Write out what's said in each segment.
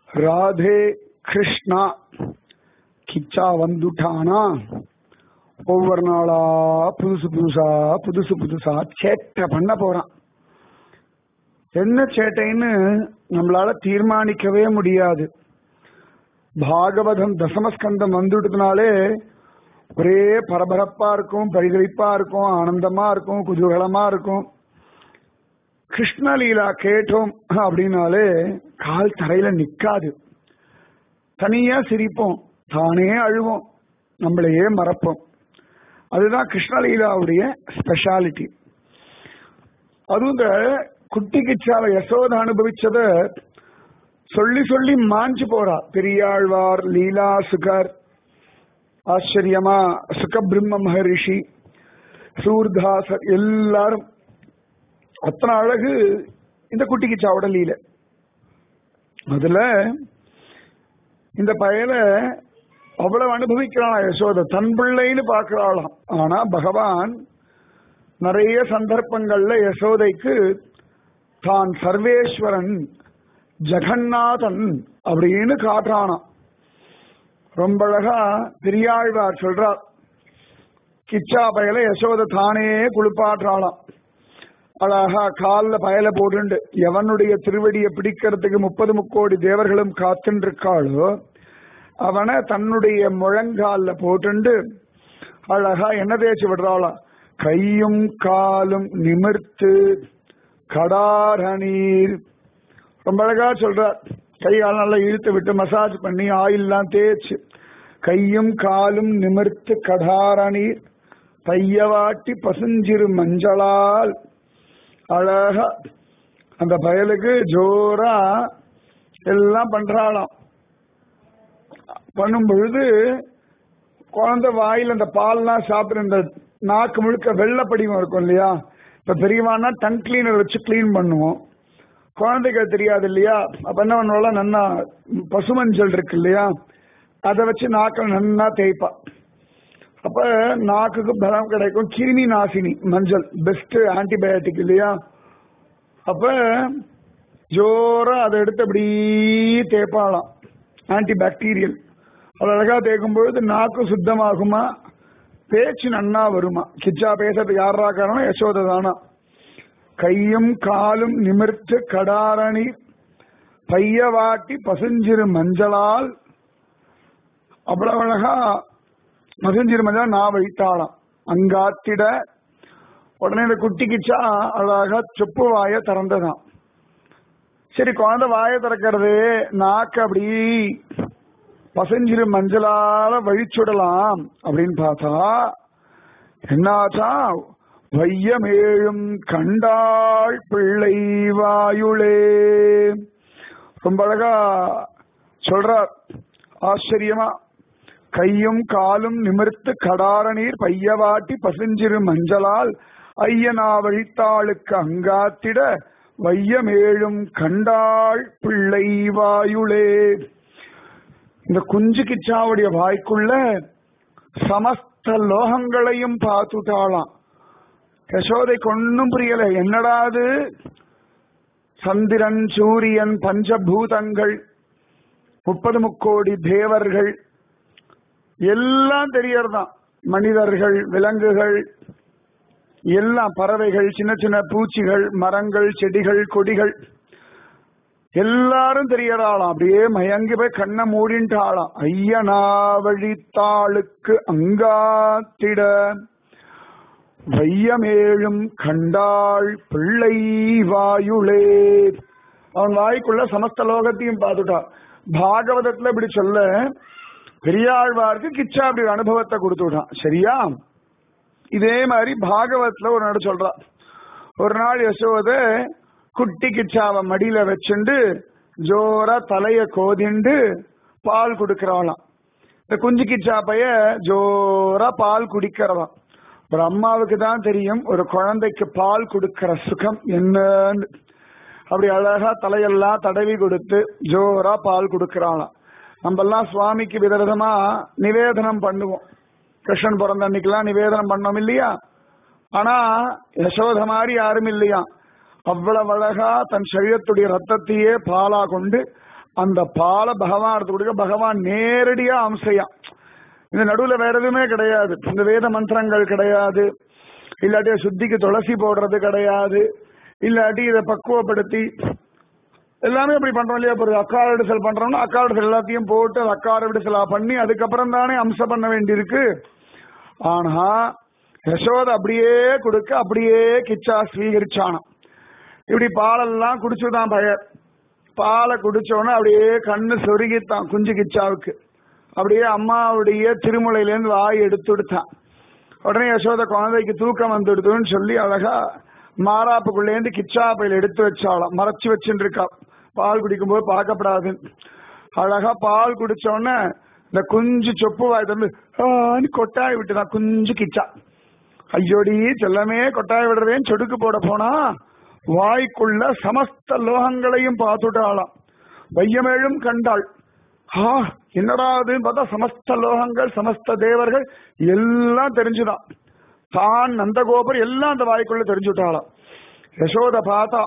ராதே கிருஷ்ணா கிச்சா வந்துட்டானா ஒவ்வொரு நாளா புதுசு புதுசா புதுசு புதுசா சேட்டை பண்ண போறான் என்ன சேட்டைன்னு நம்மளால தீர்மானிக்கவே முடியாது பாகவதம் தசமஸ்கந்தம் வந்துட்டதுனாலே ஒரே பரபரப்பா இருக்கும் பரிதவிப்பா இருக்கும் ஆனந்தமா இருக்கும் குதூகலமா இருக்கும் கிருஷ்ணலீலா கேட்டோம் அப்படின்னாலே கால் தரையில நிக்காது தனியா சிரிப்போம் தானே அழுவோம் நம்மளையே மறப்போம் அதுதான் கிருஷ்ணலீலாவுடைய ஸ்பெஷாலிட்டி அதுவும் இந்த குட்டி கிச்சால யசோத அனுபவிச்சத சொல்லி சொல்லி மாஞ்சு போறா பெரியாழ்வார் லீலா சுகர் ஆச்சரியமா சுகபிரம்ம மகரிஷி சூர்தாசர் எல்லாரும் அத்தனை அழகு இந்த குட்டிக்கு சாவோட லீல அதுல இந்த பயல அவ்வளவு அனுபவிக்கிறானா யசோத தன் பிள்ளைன்னு பார்க்கிறாளாம் ஆனா பகவான் நிறைய சந்தர்ப்பங்கள்ல யசோதைக்கு தான் சர்வேஸ்வரன் ஜெகநாதன் அப்படின்னு காட்டுறானாம் ரொம்ப அழகா பெரியாழ்வார் சொல்றார் கிச்சா பயல யசோத தானே குளிப்பாற்றாளாம் அழகா காலில் பயல போட்டுண்டு எவனுடைய திருவடியை பிடிக்கிறதுக்கு முப்பது முக்கோடி தேவர்களும் காத்துட்டு இருக்காளோ அவனை தன்னுடைய முழங்கால போட்டுண்டு அழகா என்ன தேய்ச்சி விடுறாளா கையும் காலும் நிமிர்த்து கடாரணீர் ரொம்ப அழகா சொல்றார் கை கால் நல்லா இழுத்து விட்டு மசாஜ் பண்ணி ஆயில்லாம் தேய்ச்சு கையும் காலும் நிமிர்த்து கடாரணீர் பையவாட்டி பசுஞ்சிறு மஞ்சளால் அழகா அந்த பயலுக்கு ஜோரா எல்லாம் பண்றாளாம் பண்ணும் பொழுது குழந்தை வாயில் அந்த பால்லாம் சாப்பிடுற இந்த நாக்கு முழுக்க வெள்ளப்படிவம் இருக்கும் இல்லையா இப்ப பெரியவானா டங் கிளீனர் வச்சு கிளீன் பண்ணுவோம் குழந்தைக்கு அது தெரியாது இல்லையா அப்ப என்ன பண்ணுவோம் நன்னா பசுமஞ்சள் இருக்கு இல்லையா அதை வச்சு நாக்கில் நன்னா தேய்ப்பா அப்ப நாக்குக்கு பலம் கிடைக்கும் கிருமி நாசினி மஞ்சள் பெஸ்ட் ஆன்டிபயோட்டிக் இல்லையா அப்ப ஜோரா அதை எடுத்து அப்படி தேய்ப்பாளாம் ஆன்டி பாக்டீரியல் அது அழகா தேய்க்கும் பொழுது நாக்கு சுத்தமாகுமா பேச்சு நன்னா வருமா கிச்சா பேசுறதுக்கு யாரா காரணம் யசோத தானா கையும் காலும் நிமிர்த்து கடாரணி பையவாட்டி பசுஞ்சிறு மஞ்சளால் அவ்வளவு அழகா பசுஞ்சிறு மஞ்சள் நான் வைத்தாளாம் அங்காத்திட உடனே இந்த குட்டி கிச்சா அழகா சொப்பு வாய திறந்ததான் சரி குழந்தை வாய திறக்கிறது நாக்கு அப்படி பசஞ்சிரு மஞ்சளால வழிச்சுடலாம் அப்படின்னு பார்த்தா என்னாச்சா வையமேழும் கண்டாள் பிள்ளை வாயுளே ரொம்ப அழகா சொல்றார் ஆச்சரியமா கையும் காலும் நிமிர்த்து கடார நீர் பையவாட்டி பசுஞ்சிறு மஞ்சளால் ஐயனா வழித்தாளுக்கு அங்காத்திட வையமேழும் கண்டாள் பிள்ளை வாயுளே இந்த குஞ்சு கிச்சாவுடைய வாய்க்குள்ள சமஸ்த லோகங்களையும் பார்த்துட்டாளாம் யசோதைக்கு ஒன்னும் புரியல என்னடாது சந்திரன் சூரியன் பஞ்சபூதங்கள் முப்பது முக்கோடி தேவர்கள் எல்லாம் தெரியறதான் மனிதர்கள் விலங்குகள் எல்லாம் பறவைகள் சின்ன சின்ன பூச்சிகள் மரங்கள் செடிகள் கொடிகள் எல்லாரும் தெரியறாளாம் அப்படியே மயங்கி போய் கண்ணை மூடின்ட்டாளாம் ஐயனாவழித்தாளுக்கு அங்காத்திட வையமேழும் கண்டாள் பிள்ளை வாயுளே அவன் வாய்க்குள்ள சமஸ்த லோகத்தையும் பார்த்துட்டா பாகவதத்துல இப்படி சொல்ல பெரியாழ்வாருக்கு கிச்சா அப்படி ஒரு அனுபவத்தை கொடுத்து விட்டான் சரியா இதே மாதிரி பாகவத்துல ஒரு நாடு சொல்றா ஒரு நாள் யசோத குட்டி கிச்சாவ மடியில வச்சுண்டு ஜோரா தலைய கோதிண்டு பால் கொடுக்கறாளாம் இந்த குஞ்சு கிச்சா பைய ஜோரா பால் குடிக்கிறதாம் ஒரு அம்மாவுக்கு தான் தெரியும் ஒரு குழந்தைக்கு பால் கொடுக்கிற சுகம் என்னன்னு அப்படி அழகா தலையெல்லாம் தடவி கொடுத்து ஜோரா பால் கொடுக்கறாளாம் நம்ம எல்லாம் சுவாமிக்கு விதவிதமா நிவேதனம் பண்ணுவோம் கிருஷ்ணன் பிறந்த அன்னைக்கெல்லாம் நிவேதனம் பண்ணோம் இல்லையா ஆனா யசோத மாதிரி யாரும் இல்லையா அவ்வளவு அழகா தன் சரீரத்துடைய ரத்தத்தையே பாலா கொண்டு அந்த பாலை பகவான் எடுத்து கொடுக்க பகவான் நேரடியா அம்சையா இந்த நடுவுல வேற எதுவுமே கிடையாது இந்த வேத மந்திரங்கள் கிடையாது இல்லாட்டி சுத்திக்கு துளசி போடுறது கிடையாது இல்லாட்டி இதை பக்குவப்படுத்தி எல்லாமே அப்படி பண்றோம் இல்லையா இப்போ ஒரு அக்கார விடுசல் பண்றோம்னா அக்கார விடுசல் எல்லாத்தையும் போட்டு அது அக்கார விடுசலா பண்ணி அதுக்கப்புறம் தானே அம்சம் பண்ண வேண்டியிருக்கு ஆனா யசோத அப்படியே கொடுக்க அப்படியே கிச்சா ஸ்வீகரிச்சானாம் இப்படி பாலெல்லாம் குடிச்சுதான் பய பாலை குடிச்சோன்னே அப்படியே கண்ணு சொருகித்தான் குஞ்சு கிச்சாவுக்கு அப்படியே அம்மாவுடைய திருமுலையிலேருந்து வாய் எடுத்து கொடுத்தான் உடனே யசோத குழந்தைக்கு தூக்கம் வந்துடுதுன்னு சொல்லி அழகா மாறாப்புக்குள்ளேருந்து கிச்சா பையில எடுத்து வச்சாலாம் மறைச்சு வச்சுட்டு இருக்கா பால் குடிக்கும்போது பார்க்கப்படாது அழகா பால் குடிச்ச உடனே இந்த குஞ்சு சொப்பு வாய் தந்து ஆன்னு கொட்டாய் விட்டுதான் குஞ்சு கிச்சா ஐயோடி செல்லமே கொட்டாய் விடுறதேன்னு சொடுக்கு போட போனா வாய்க்குள்ள சமஸ்த லோகங்களையும் பார்த்துட்டாளாம் வையமேழும் கண்டாள் ஆ என்னடா அதுன்னு பார்த்தா சமஸ்த லோகங்கள் சமஸ்த தேவர்கள் எல்லாம் தெரிஞ்சுதான் தான் நந்தகோபர் எல்லாம் அந்த வாய்க்குள்ள தெரிஞ்சுட்டாளாம் யசோத பார்த்தா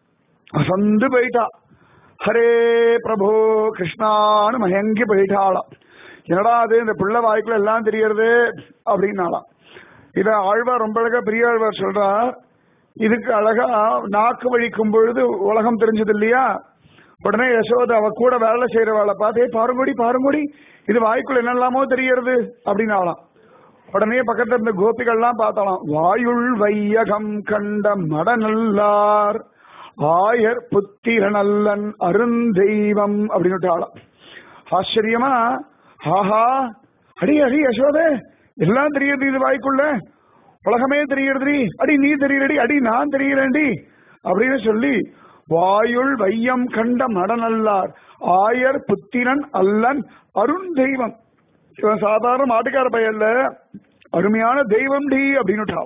அசந்து போயிட்டா ஹரே பிரபு கிருஷ்ணான்னு மயங்கி போயிட்டாளாம் என்னடா அது இந்த பிள்ளை வாய்க்குள்ள எல்லாம் தெரியறது அப்படின்னாலாம் இத ஆழ்வார் ரொம்ப அழகா பெரியாழ்வார் சொல்றா இதுக்கு அழகா நாக்கு வழிக்கும் பொழுது உலகம் தெரிஞ்சது இல்லையா உடனே யசோத அவ கூட வேலை செய்யறவாளை பார்த்து "ஏய், பாருங்கோடி பாருங்கோடி இது வாய்க்குள்ள என்னெல்லாமோ தெரியறது அப்படின்னாலாம் உடனே பக்கத்துல இருந்த கோபிகள்லாம் பார்த்தாலாம் வாயுள் வையகம் கண்ட மடநல்லார் ஆயர் புத்திரநல்லன் அருந்தெய்வம் அப்படின்னு ஆளாம் ஆச்சரியமா ஆஹா அடி அடி யசோதே எல்லாம் தெரியுது இது வாய்க்குள்ள உலகமே தெரியுறதுடி அடி நீ தெரியறடி அடி நான் தெரியறேன்டி அப்படின்னு சொல்லி வாயுள் வையம் கண்ட மடநல்லார் ஆயர் புத்திரன் அல்லன் அருண் தெய்வம் இவன் சாதாரண மாட்டுக்கார பையல்ல அருமையான தெய்வம் டி அப்படின்னு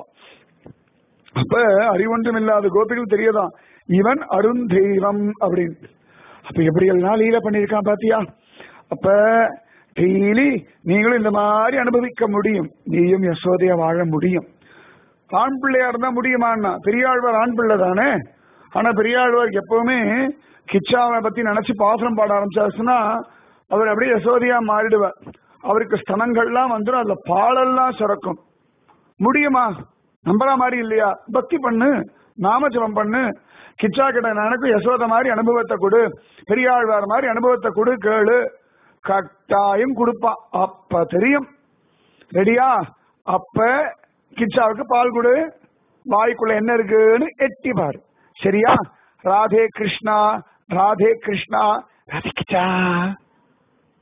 அப்ப அறிவொன்றும் இல்லாத கோபிகள் தெரியதான் இவன் அருண் தெய்வம் அப்படின்னு அப்ப எப்படி எல்லாம் லீல பண்ணிருக்கான் பாத்தியா அப்ப டெய்லி நீங்களும் இந்த மாதிரி அனுபவிக்க முடியும் நீயும் யசோதையா வாழ முடியும் ஆண் பிள்ளையா இருந்தா முடியுமான்னா பெரியாழ்வார் ஆண் பிள்ளை தானே ஆனா பெரியாழ்வார் எப்பவுமே கிச்சாவை பத்தி நினைச்சு பாசனம் பாட ஆரம்பிச்சாச்சுன்னா அவர் அப்படியே யசோதையா மாறிடுவார் அவருக்கு ஸ்தனங்கள்லாம் வந்துடும் அதுல பாலெல்லாம் சுரக்கும் முடியுமா நம்புற மாதிரி இல்லையா பக்தி பண்ணு நாமஜபம் பண்ணு கிச்சா கிட்ட எனக்கு யசோத மாதிரி அனுபவத்தை கொடு பெரியாழ்வார் மாதிரி அனுபவத்தை கொடு கேளு கட்டாயம் கொடுப்பான் அப்ப தெரியும் ரெடியா அப்ப கிச்சாவுக்கு பால் கொடு வாய்க்குள்ள என்ன இருக்குன்னு எட்டி பாரு சரியா ராதே கிருஷ்ணா ராதே கிருஷ்ணா ராதே கிச்சா